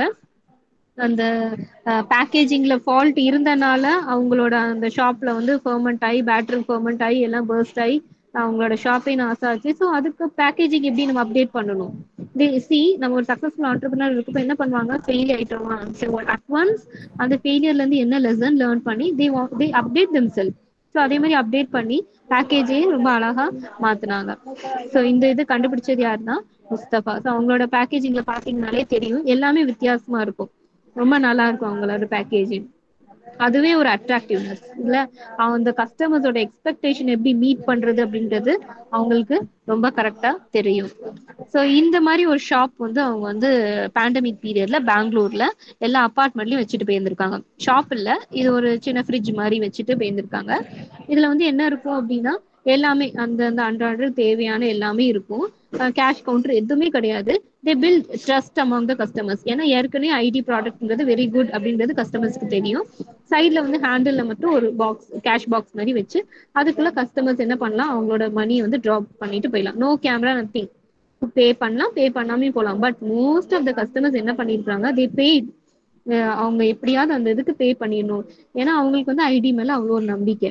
அந்த பேக்கேஜிங்ல ஃபால்ட் இருந்தனால அவங்களோட அந்த ஷாப்ல வந்து ஃபர்மெண்ட் ஆகி பேட்டரி ஃபர்மெண்ட் ஆகி எல்லாம் பர்ஸ்ட் ஆகி அவங்களோட ஷாப்பே நாசம் ஆச்சு ஸோ அதுக்கு பேக்கேஜிங் எப்படி நம்ம அப்டேட் பண்ணணும் சி நம்ம ஒரு சக்ஸஸ்ஃபுல் ஆண்டர்பனர் இருக்கப்ப என்ன பண்ணுவாங்க ஃபெயில் ஆயிட்டோமா அட் ஒன்ஸ் அந்த ஃபெயிலியர்ல இருந்து என்ன லெசன் லேர்ன் பண்ணி they they update them sell so அதே மாதிரி அப்டேட் பண்ணி பேக்கேஜையும் ரொம்ப அழகா மாத்துனாங்க ஸோ இந்த இது கண்டுபிடிச்சது யாருன்னா முஸ்தபா ஸோ அவங்களோட பேக்கேஜிங்ல பாத்தீங்கன்னாலே தெரியும் எல்லாமே வித்தியாசமா இருக்கும் ரொம்ப நல்லா இருக்கும் அவங்களோட பேக்கேஜிங் அதுவே ஒரு அட்ராக்டிவ்னஸ் இல்ல அந்த கஸ்டமர்ஸோட எக்ஸ்பெக்டேஷன் எப்படி மீட் பண்றது அப்படின்றது அவங்களுக்கு ரொம்ப கரெக்டா தெரியும் ஸோ இந்த மாதிரி ஒரு ஷாப் வந்து அவங்க வந்து பேண்டமிக் பீரியட்ல பெங்களூர்ல எல்லா அப்பார்ட்மெண்ட்லயும் வச்சுட்டு போயிருந்திருக்காங்க ஷாப் இல்ல இது ஒரு சின்ன ஃப்ரிட்ஜ் மாதிரி வச்சுட்டு போயிருந்திருக்காங்க இதுல வந்து என்ன இருக்கும் அப்படின்னா எல்லாமே அந்த அந்த அன்றாட தேவையான எல்லாமே இருக்கும் கேஷ் கவுண்டர் எதுவுமே கிடையாது they build trust among the customers ஏன்னா ஏற்கனவே ஐடி ப்ராடக்ட்ன்றது வெரி குட் அப்படின்றது கஸ்டமர்ஸ்க்கு தெரியும் சைட்ல வந்து ஹேண்டில்ல மட்டும் ஒரு பாக்ஸ் கேஷ் பாக்ஸ் மாதிரி வச்சு அதுக்குள்ள கஸ்டமர்ஸ் என்ன பண்ணலாம் அவங்களோட மணியை வந்து ட்ராப் பண்ணிட்டு போயிடலாம் நோ கேமரா நத்திங் பே பண்ணலாம் பே பண்ணாமே போகலாம் but most of the customers என்ன பண்ணிருக்காங்க தே பெய்ட் அவங்க எப்படியாவது அந்த இதுக்கு பே பண்ணிடணும் ஏன்னா அவங்களுக்கு வந்து ஐடி மேல அவ்வளோ ஒரு நம்பிக்கை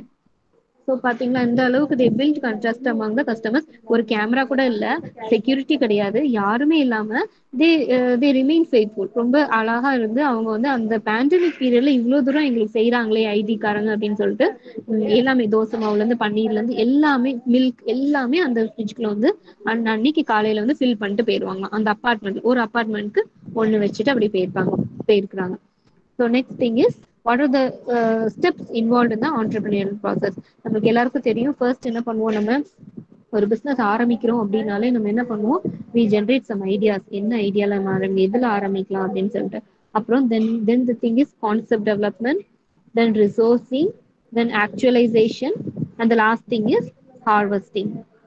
ஸோ பாத்தீங்களா இந்த அளவுக்கு they build trust among the customers ஒரு கேமரா கூட இல்ல செக்யூரிட்டி கிடையாது யாருமே இல்லாம தே தே ரிமைன் ஃபெய்த்ஃபுல் ரொம்ப அழகா இருந்து அவங்க வந்து அந்த பேண்டமிக் பீரியட்ல இவ்வளவு தூரம் எங்களுக்கு செய்யறாங்களே ஐடி காரங்க அப்படின்னு சொல்லிட்டு உம், எல்லாமே தோசை மாவுல இருந்து பன்னீர்ல இருந்து எல்லாமே மில்க் எல்லாமே அந்த ஃப்ரிட்ஜ்குள்ள வந்து அன் அன்னைக்கு காலையில வந்து ஃபில் பண்ணிட்டு போயிருவாங்க அந்த அப்பார்ட்மெண்ட் ஒரு அப்பார்ட்மெண்ட்க்கு ஒண்ணு வச்சுட்டு அப்படி போயிருப்பாங்க போயிருக்கிறாங்க so next thing is what are the steps involve in the entrepreneurial process நமக்கு எல்லாருக்கும் தெரியும் ஃபர்ஸ்ட் என்ன பண்ணுவோம் நம்ம ஒரு பிசினஸ் ஆரம்பிக்கிறோம் அப்படின்னாலே நம்ம என்ன பண்ணுவோம் வி ஜென்ரேட் சம் ஐடியாஸ் என்ன ஐடியால நம்ம ஆரம்பி எதுல ஆரம்பிக்கலாம் அப்படின்னு சொல்லிட்டு அப்புறம் then then the thing is concept development then resourcing then actualisation and the last thing is harvesting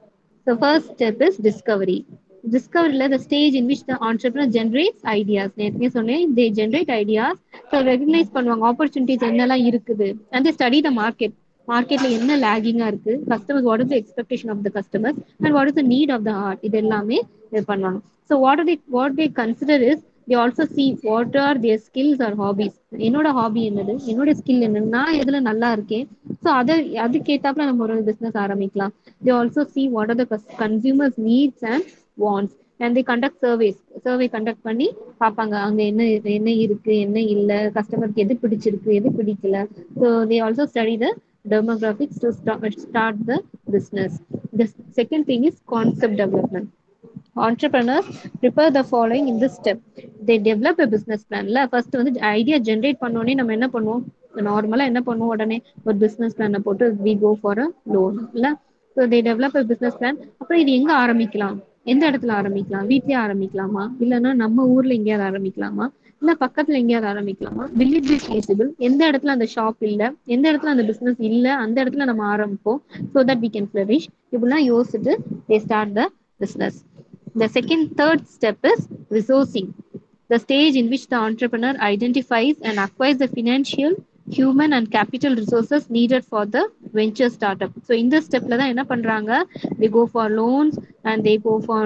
The first step is discovery. Discovery the stage in which the entrepreneur generates ideas. நேற்று சொன்னேன் they generate ideas. So recognize பண்ணுவாங்க opportunities என்னெல்லாம் இருக்குது and they study the market. மார்க்கெட்ல என்ன லேகிங்கா இருக்கு customers what is expectation of the customers and what is the need of the art இது எல்லாமே இது பண்ணுவாங்க so what are the what they consider is the also see what are their skills or hobbies என்னோட hobby என்னது என்னோட skill என்னது நான் எதுல நல்லா இருக்கேன் ஸோ அதை அதுக்கேத்தாப்புல நம்ம ஒரு பிசினஸ் ஆரம்பிக்கலாம் they also see what are the consumers needs and wants and the conduct surveys survey conduct பண்ணி பார்ப்பாங்க அங்க என்ன என்ன இருக்கு என்ன இல்ல கஸ்டமருக்கு எது பிடிச்சிருக்கு எது பிடிக்கல so they also study the demographics to start, start the business. The second thing is concept development. entrepreneurs prepare the following in this step they develop a business plan இல்ல first வந்து ஐடியா ஜென்ரேட் பண்ணோடனே நம்ம என்ன பண்ணுவோம் நார்மலா என்ன பண்ணுவோம் உடனே ஒரு பிசினஸ் பிளான போட்டு we go for a loan இல்ல so they develop business plan அப்புறம் இது எங்க ஆரம்பிக்கலாம் எந்த இடத்துல ஆரம்பிக்கலாம் வீட்லயே ஆரம்பிக்கலாமா இல்லைன்னா நம்ம ஊர்ல எங்கேயாவது ஆரம்பிக்கலாமா இல்ல பக்கத்துல எங்கேயாவது ஆரம்பிக்கலாமா will it be feasible எந்த இடத்துல அந்த ஷாப் இல்ல எந்த இடத்துல அந்த பிசினஸ் இல்ல அந்த இடத்துல நம்ம ஆரம்பிப்போம் so that we can flourish இப்படிலாம் யோசிச்சுட்டு they start the business the second third step is resourcing the stage in which the entrepreneur identifies and acquires the financial human and capital resources needed for the venture startup so இந்த ஸ்டெப்ல தான் என்ன பண்றாங்க they go for loans and they go for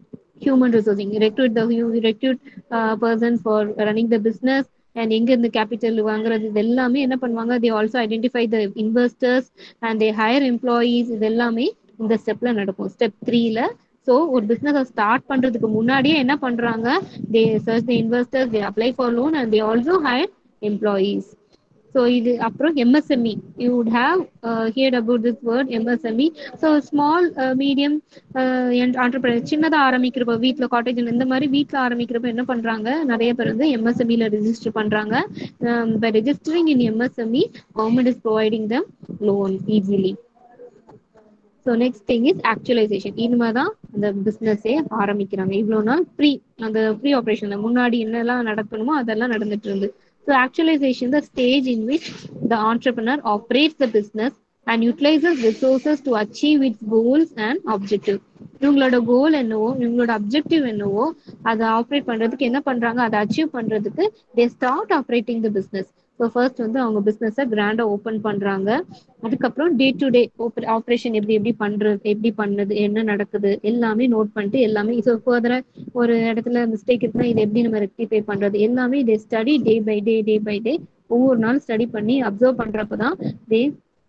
human resourcing recruit the hu- recruit uh, person for running the business and எங்க இருந்து capital வாங்குறது இது எல்லாமே என்ன பண்ணுவாங்க they also identify the investors and they hire employees இது எல்லாமே இந்த ஸ்டெப்ல நடக்கும் ஸ்டெப் த்ரீல ஸோ ஒரு பிசினஸ் ஸ்டார்ட் பண்றதுக்கு முன்னாடியே என்ன பண்றாங்க they search the investors they apply for loan and they also hire employees so இது அப்புறம் MSME you would have heard about this word MSME so small medium entrepreneur சின்னதாக ஆரம்பிக்கிறப்ப வீட்டில் காட்டேஜ் இந்த மாதிரி வீட்டில் ஆரம்பிக்கிறப்ப என்ன பண்ணுறாங்க நிறைய பேர் வந்து எம்எஸ்எம்இல ரெஜிஸ்டர் பண்ணுறாங்க by registering in MSME government is providing them loan easily so next thing is actualisation இனிமே தான் அந்த பிஸ்னஸே ஆரம்பிக்கிறாங்க இவ்வளோ நாள் ப்ரீ அந்த ப்ரீ ஆப்ரேஷன் முன்னாடி என்னெல்லாம் நடக்கணுமோ அதெல்லாம் நடந்துட்டு இருந்து so actualisation the stage in which the entrepreneur operates the business and utilises resources to achieve its goals and objective இவங்களோட கோல் என்னவோ இவங்களோட அப்ஜெக்டிவ் என்னவோ அதை ஆப்ரேட் பண்றதுக்கு என்ன பண்றாங்க அதை அச்சீவ் பண்றதுக்கு they start operating the business so first வந்து அவங்க பிஸ்னஸை கிராண்டா ஓப்பன் பண்றாங்க அதுக்கப்புறம் டே டு டே ஆப்ரேஷன் எப்படி எப்படி பண்றது எப்படி பண்ணுது என்ன நடக்குது எல்லாமே நோட் பண்ணிட்டு எல்லாமே ஸோ ஃபர்தரா ஒரு இடத்துல மிஸ்டேக் இருக்குன்னா இது எப்படி நம்ம ரெக்டிஃபை பண்றது எல்லாமே இதே study day by day day by day ஒவ்வொரு நாளும் ஸ்டடி பண்ணி அப்சர்வ் பண்றப்பதான் தே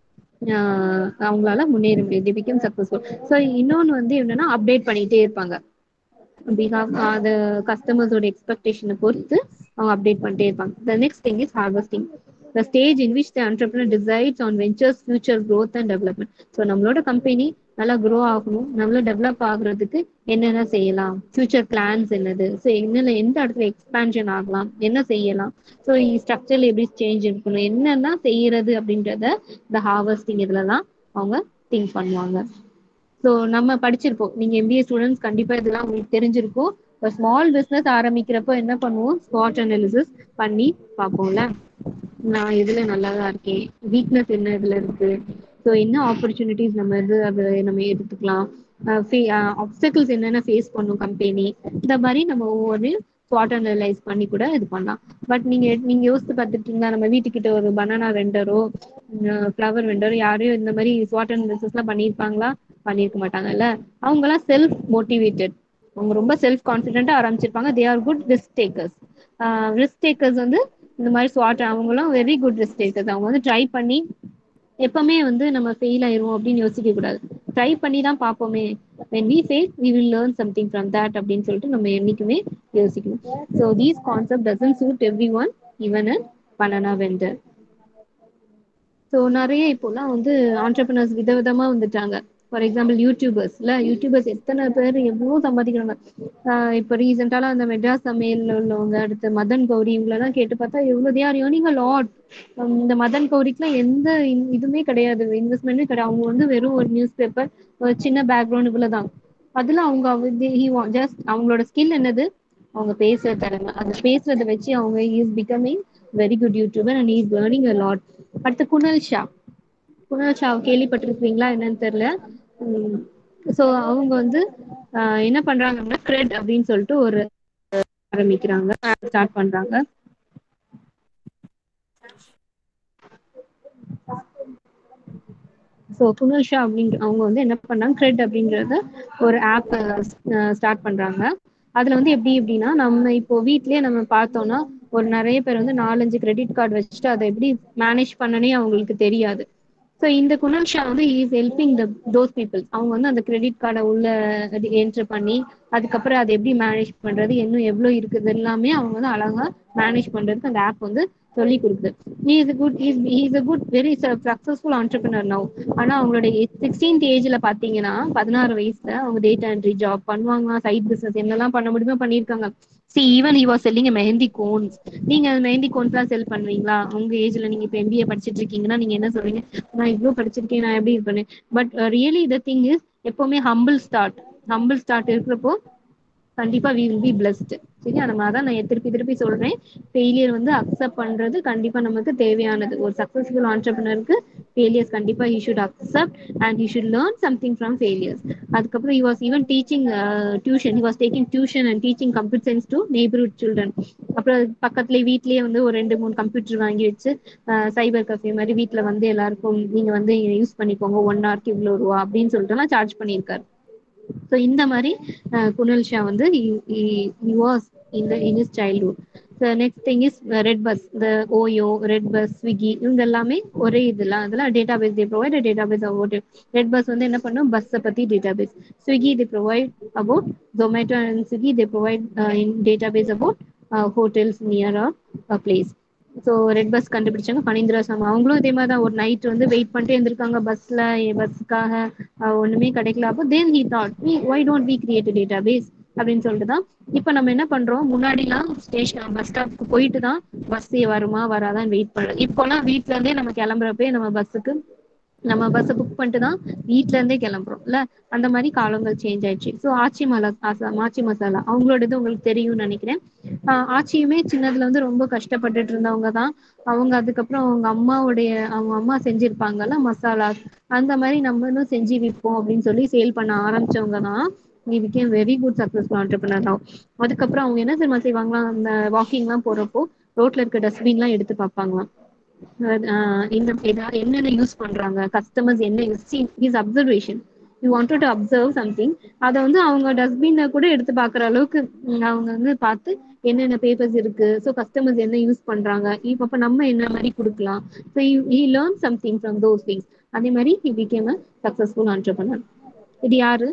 அவங்களால முன்னேற முடியும் தி பிகம் சக்சஸ்ஃபுல் ஸோ இன்னொன்று வந்து என்னன்னா அப்டேட் பண்ணிட்டே இருப்பாங்க பிகாஸ் அது கஸ்டமர்ஸோட எக்ஸ்பெக்டேஷனை பொறுத்து அவங்க அப்டேட் பண்ணிட்டே இருப்பாங்க the next thing is harvesting the stage in which the entrepreneur decides on ventures future growth and development so நம்மளோட கம்பெனி நல்லா க்ரோ ஆகணும் நல்லா டெவலப் ஆகுறதுக்கு என்னென்ன செய்யலாம் ஃபியூச்சர் பிளான்ஸ் என்னது ஸோ என்னென்ன எந்த இடத்துல எக்ஸ்பான்ஷன் ஆகலாம் என்ன செய்யலாம் ஸோ ஸ்ட்ரக்சர்ல எப்படி சேஞ்ச் இருக்கணும் என்னென்ன செய்யறது அப்படின்றத இந்த ஹார்வெஸ்டிங் இதுலலாம் அவங்க திங்க் பண்ணுவாங்க ஸோ நம்ம படிச்சிருப்போம் நீங்க எம்பிஏ ஸ்டூடெண்ட்ஸ் கண்டிப்பா இதெல்லாம் உங்களுக்கு தெரிஞ்சிருக்கும் இப்போ ஸ்மால் பிஸ்னஸ் ஆரம்பிக்கிறப்போ என்ன பண்ணுவோம் ஸ்பாட் அனாலிசிஸ் பண்ணி பார்ப்போம்ல நான் எதுல நல்லாதான் இருக்கேன் வீக்னஸ் என்ன இதுல இருக்கு ஸோ என்ன ஆப்பர்ச்சுனிட்டிஸ் நம்ம இது அது நம்ம எடுத்துக்கலாம் ஆப்ஸ்டக்கிள்ஸ் என்னென்ன ஃபேஸ் பண்ணும் கம்பெனி இந்த மாதிரி நம்ம ஒவ்வொரு ஸ்பாட் அனலைஸ் பண்ணி கூட இது பண்ணலாம் பட் நீங்க நீங்க யோசித்து பார்த்துட்டீங்களா நம்ம வீட்டுக்கிட்ட ஒரு பனானா வெண்டரோ ஃப்ளவர் வெண்டரோ யாரையும் இந்த மாதிரி ஸ்வாட் அனாலிசிஸ் எல்லாம் பண்ணியிருப்பாங்களா பண்ணியிருக்க மாட்டாங்கல்ல அவங்க எல்லாம் செல்ஃப் மோட்டிவேட்டட் அவங்க ரொம்ப செல்ஃப் கான்ஃபிடென்ட்டா ஆரம்பிச்சிருப்பாங்க they are good risk takers risk takers வந்து இந்த மாதிரி ஸ்வாட் அவங்களும் வெரி குட் ரிஸ்க் டேக்கர்ஸ் அவங்க வந்து ட்ரை பண்ணி எப்பவுமே வந்து நம்ம ஃபெயில் ஆயிருவோம் அப்படின்னு யோசிக்க கூடாது ட்ரை பண்ணி தான் பார்ப்போமே when we fail we will learn something from that அப்படின்னு சொல்லிட்டு நம்ம என்னைக்குமே யோசிக்கணும் so these concept doesn't suit everyone even a banana vendor so நிறைய இப்போலாம் வந்து ஆண்டர்பிரினர்ஸ் விதவிதமா வந்துட்டாங்க ஃபார் எக்ஸாம்பிள் யூடியூபர்ஸ் இல்ல யூடியூபர்ஸ் எத்தனை பேர் எவ்வளோ சம்பாதிக்கிறாங்க ஆஹ் இப்போ ரீசெண்டாலாம் அந்த மெட்ராஸ் சமையல்ல உள்ளவங்க அடுத்து மதன் கௌரி இவங்களெல்லாம் கேட்டு பார்த்தா எவ்வளோ தேர் ஏர்னிங் லாட் இந்த மதன் கௌரிக்குலாம் எந்த இன்- இதுவுமே கிடையாது இன்வெஸ்ட்மெண்ட்டே கிடையாது அவங்க வந்து வெறும் ஒரு நியூஸ் பேப்பர் ஒரு சின்ன பேக்ரவுண்ட் இவ்வளவுதான் அதுல அவங்க ஜஸ்ட் அவங்களோட ஸ்கில் என்னது அவங்க பேசுற திறமை அந்த பேசுறத வச்சு அவங்க is becoming very good YouTuber and is earning a lot அடுத்து குணல் ஷா குணல் ஷா கேள்விப்பட்டிருக்கீங்களா என்னன்னு தெரியல ஸோ அவங்க வந்து ஆஹ் என்ன பண்றாங்கன்னா கிரெட் அப்படின்னு சொல்லிட்டு ஒரு ஆரம்பிக்கிறாங்க ஸ்டார்ட் பண்றாங்க ஸோ குணல் ஷா அப்படின்ற அவங்க வந்து என்ன பண்ணாங்க கிரெட் அப்படின்றத ஒரு ஆப் ஸ்டார்ட் பண்றாங்க அதுல வந்து எப்படி எப்படின்னா நம்ம இப்போ வீட்லயே நம்ம பார்த்தோம்னா ஒரு நிறைய பேர் வந்து நாலஞ்சு கிரெடிட் கார்டு வச்சுட்டு அதை எப்படி மேனேஜ் பண்ணனே அவங்களுக்கு தெரியாது ஸோ இந்த குணல் ஷா வந்து is helping the those people அவங்க வந்து அந்த கிரெடிட் கார்டை உள்ள என்ட்ரு பண்ணி அதுக்கப்புறம் அதை எப்படி மேனேஜ் பண்றது இன்னும் எவ்வளவு இருக்குது எல்லாமே அவங்க வந்து அழகா மேனேஜ் பண்றதுக்கு அந்த ஆப் வந்து சொல்லி கொடுக்குது he is a good he is, he is a good very successful entrepreneur now ஆனா அவங்களோட சிக்ஸ்டீன்த் ஏஜ்ல பாத்தீங்கன்னா பதினாறு வயசுல அவங்க டேட்டா என்ட்ரி ஜாப் பண்ணுவாங்க சைட் பிசினஸ் என்னெல்லாம் பண்ண முடியுமோ பண்ணிருக்காங்க see even he was selling a mehndi cones நீங்க மெஹந்தி கோன்ஸ் எல்லாம் செல் பண்ணுவீங்களா உங்க ஏஜ்ல நீங்க இப்ப எம்பிஏ படிச்சிட்டு இருக்கீங்கன்னா நீங்க என்ன சொல்றீங்க நான் இவ்வளவு படிச்சிருக்கேன் நான் எப்படி இது பண்ணேன் but really the thing is எப்பவுமே ஹம்பிள் ஸ்டார்ட் ஹம்பிள் ஸ்டார்ட் இருக்கிறப்போ கண்டிப்பா வி வில் பி பிளஸ்ட் சரியா நம்ம அதான் நான் திருப்பி திருப்பி சொல்றேன் ஃபெயிலியர் வந்து அக்செப்ட் பண்றது கண்டிப்பா நமக்கு தேவையானது ஒரு சக்சஸ்ஃபுல் ஆண்டர்பனருக்கு ஃபெயிலியர்ஸ் கண்டிப்பா he should accept and he should learn something from failures அதுக்கப்புறம் he was even teaching tuition he was taking tuition and teaching computer science to neighbourhood children அப்புறம் பக்கத்துல வீட்லயே வந்து ஒரு ரெண்டு மூணு கம்ப்யூட்டர் வாங்கி வச்சு சைபர் கஃபே மாதிரி வீட்ல வந்து எல்லாருக்கும் நீங்க வந்து யூஸ் பண்ணிக்கோங்க ஒன் ஹவர்க்கு இவ்வளவு ரூபா அப்படின்னு சொல்லிட்டு சார்ஜ் பண்ணியிருக்காரு ஸோ இந்த மாதிரி குணல் ஷா வந்து வாஸ் இந்த in is childhood next thing is red bus இந்த ஓயோ ரெட் பஸ் ஸ்விக்கி இவங்க எல்லாமே ஒரே இதெல்லாம் அதெல்லாம் database they provide database about red bus வந்து என்ன பண்ணும் பஸ்ஸை பத்தி database Swiggy they provide about Zomato and Swiggy they provide in database about hotels near a place so red bus கண்டுபிடிச்சாங்க பனிந்திரா சாமா அவங்களும் இதே மாதிரி தான் ஒரு நைட் வந்து வெயிட் பண்ணிட்டே இருந்திருக்காங்க பஸ்ல பஸ்ஸுக்காக ஒண்ணுமே கிடைக்கல அப்போ then he thought we why don't we create data database அப்படின்னு சொல்லிட்டு தான் இப்போ நம்ம என்ன பண்றோம் முன்னாடிலாம் ஸ்டேஷன் பஸ் ஸ்டாப்க்கு போயிட்டு தான் பஸ் வருமா வராதான் வெயிட் பண்றது இப்போலாம் வீட்ல இருந்தே நம்ம கிளம்புறப்பே நம்ம பஸ்ஸுக்கு நம்ம பஸ் புக் பண்ணிட்டு தான் வீட்ல இருந்தே கிளம்புறோம் இல்ல அந்த மாதிரி காலங்கள் சேஞ்ச் ஆயிடுச்சு ஸோ ஆச்சி மலா ஆச்சி மசாலா அவங்களோடது உங்களுக்கு தெரியும்னு நினைக்கிறேன் ஆச்சியுமே சின்னதுல வந்து ரொம்ப கஷ்டப்பட்டுட்டு இருந்தவங்க தான் அவங்க அதுக்கப்புறம் அவங்க அம்மாவுடைய அவங்க அம்மா செஞ்சிருப்பாங்கல்ல மசாலா அந்த மாதிரி நம்மளும் செஞ்சு விற்போம் அப்படின்னு சொல்லி சேல் பண்ண ஆரம்பிச்சவங்க தான் நீ became very good successful entrepreneur தான் அதுக்கப்புறம் அவங்க என்ன தெரியுமா செய்வாங்களாம் அந்த வாக்கிங் எல்லாம் போறப்போ ரோட்ல இருக்க டஸ்ட்பின் எல்லாம் எடுத்து பார்ப்பாங்களாம் இந்த என்னென்ன யூஸ் பண்றாங்க கஸ்டமர்ஸ் என்ன use is observation you wanted to observe something அதை வந்து அவங்க டஸ்ட்பின்ல கூட எடுத்து பாக்குற அளவுக்கு அவங்க வந்து பார்த்து என்னென்ன பேப்பர்ஸ் இருக்கு ஸோ கஸ்டமர்ஸ் என்ன யூஸ் பண்றாங்க இப்போ அப்ப நம்ம என்ன மாதிரி கொடுக்கலாம் so he learn something from those things அதே மாதிரி he became a successful entrepreneur இது யாரு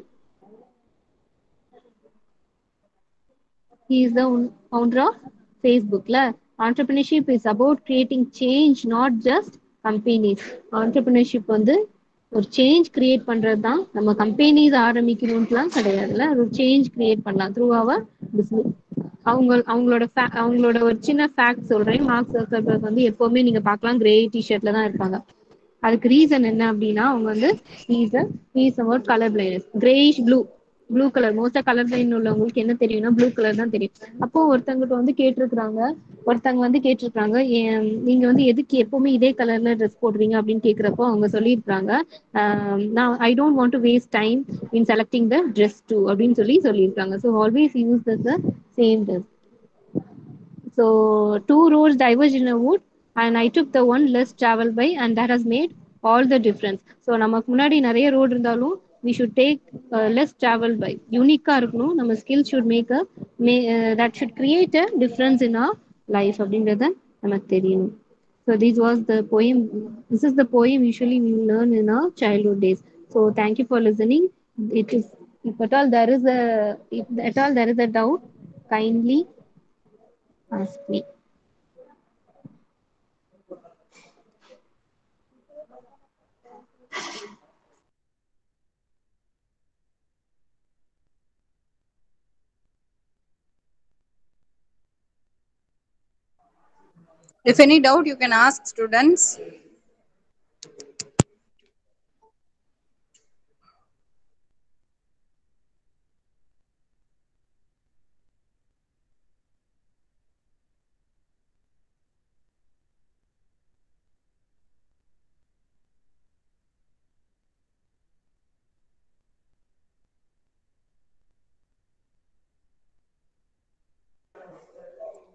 he is the founder of ஃபேஸ்புக்ல entrepreneurship is about creating change not just companies entrepreneurship வந்து ஒரு சேஞ்ச் கிரியேட் பண்றது தான் நம்ம கம்பெனிஸ் ஆரம்பிக்கணும்ட்டுலாம் கிடையாதுல்ல ஒரு சேஞ்ச் கிரியேட் பண்ணலாம் த்ரூ அவர் பிசினஸ் அவங்க அவங்களோட அவங்களோட ஒரு சின்ன ஃபேக்ட் சொல்றேன் மார்க் சர்க்கர்பர்க் வந்து எப்பவுமே நீங்க பார்க்கலாம் கிரே டிஷர்ட்ல தான் இருப்பாங்க அதுக்கு ரீசன் என்ன அப்படின்னா அவங்க வந்து is is about colour blindness greyish blue blue colour மோஸ்டா கலர் பிளைன் உள்ளவங்களுக்கு என்ன தெரியும்னா ப்ளூ கலர் தான் தெரியும் அப்போ ஒருத்தவங்கிட்ட வந்து கேட்டிருக்கிறாங்க ஒருத்தவங்க வந்து கேட்டிருக்காங்க நீங்க வந்து எதுக்கு எப்பவுமே இதே கலர்ல ட்ரெஸ் போடுறீங்க அப்படின்னு கேக்குறப்போ அவங்க சொல்லியிருக்காங்க நான் I don't want to waste time in selecting the dress too அப்படின்னு சொல்லி சொல்லியிருக்காங்க so always use the same dress so two roads diverge in a wood and I took the one less travel by and that has made all the difference so நமக்கு முன்னாடி நிறைய road இருந்தாலும் we should take less travel by யூனிக்கா இருக்கணும் நம்ம skill should make a may that should create a difference in our life அப்படின்றத நமக்கு தெரியணும் so this was the poem this is the poem usually we learn in our childhood days so thank you for listening it is if at all there is a if at all there is a doubt kindly ask me If any doubt, you can ask students.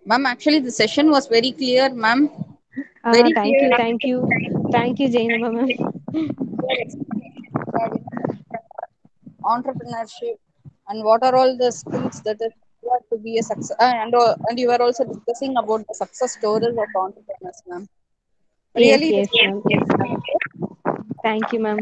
Ma'am, actually the session was very clear, ma'am. Ah, Very thank you, clear. thank you, thank you, Jainama ma'am. Clear explanation regarding entrepreneurship and what are all the skills that is required to be a success. Uh, and uh, and you were also discussing about the success stories of entrepreneurs, ma'am. Yes, Really, yes, this ma'am. Yes, ma'am. Thank you, ma'am.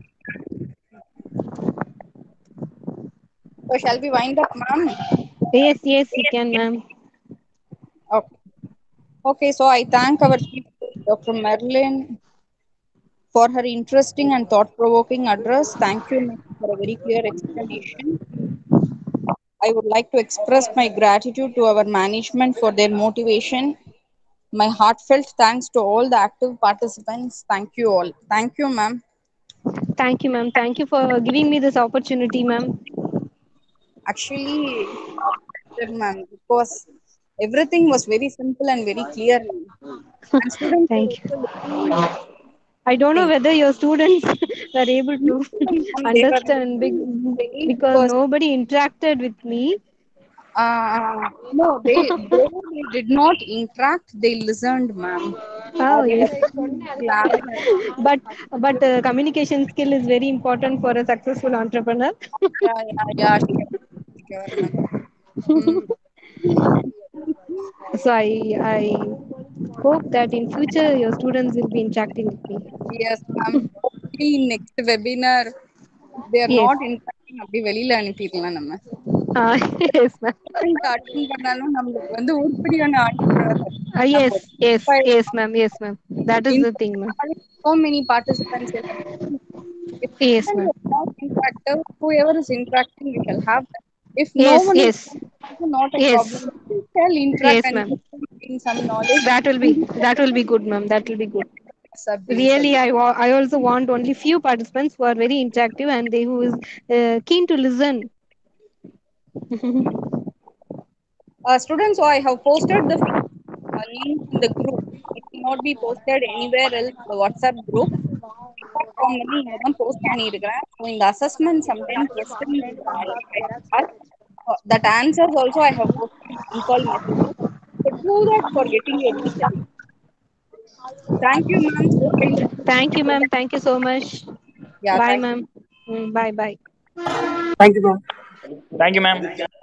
So shall we wind up, ma'am? Yes, yes, you can, ma'am. Okay. Okay, so I thank our chief, guest, Dr. Marilyn, for her interesting and thought-provoking address. Thank you, ma'am, for a very clear explanation. I would like to express my gratitude to our management for their motivation. My heartfelt thanks to all the active participants. Thank you all. Thank you, ma'am. Thank you, ma'am. Thank you for giving me this opportunity, ma'am. Actually, uh, ma'am, because everything was very simple and very clear. ma'am. And students were Thank you. also listening. I don't know whether your students were able to They were understand big, listening because because nobody interacted with me. uh, no, they, they they did not interact. They listened, ma'am. Uh, Oh, they yes. were glad. but but uh, communication skill is very important for a successful entrepreneur. Yeah, yeah, yeah. Sure, sure, ma'am. Mm. so I I hope that in future your students will be interacting with me. Yes, ma'am. Hopefully, in next webinar, they are Yes. not interacting. அப்படி வெளியில அனுப்பிடலாம் நம்ம Ah, yes, ma'am. Attend பண்ணாலும் நம்மளுக்கு வந்து உருப்படியான ஆentrepreneur Ah, yes, yes, yes, ma'am. Yes, ma'am. That is the thing, ma'am. so many participants in if Yes, students ma'am. are not interactive whoever is interacting we shall have that if no Yes, one yes. is also not a Yes. problem we shall interact Yes, and ma'am. gain some knowledge That will be that will be good, ma'am. That will be good. அப்படின்னு Really, I wa- I also want only few participants who are very interactive and they who is uh, keen to listen. Uh, students, so I have posted the uh, link in the group. It will not be posted anywhere else in the WhatsApp group. Form வந்து இங்க தான் post பண்ணியிருக்கிறேன் so இந்த assessment sometime question that answers also I have post call message so do that for getting your teacher thank you ma'am so Thank you, ma'am. Thank you so much. Yeah, bye, thank you. ma'am. Mm, bye, bye. Thank you, ma'am. Thank you, ma'am.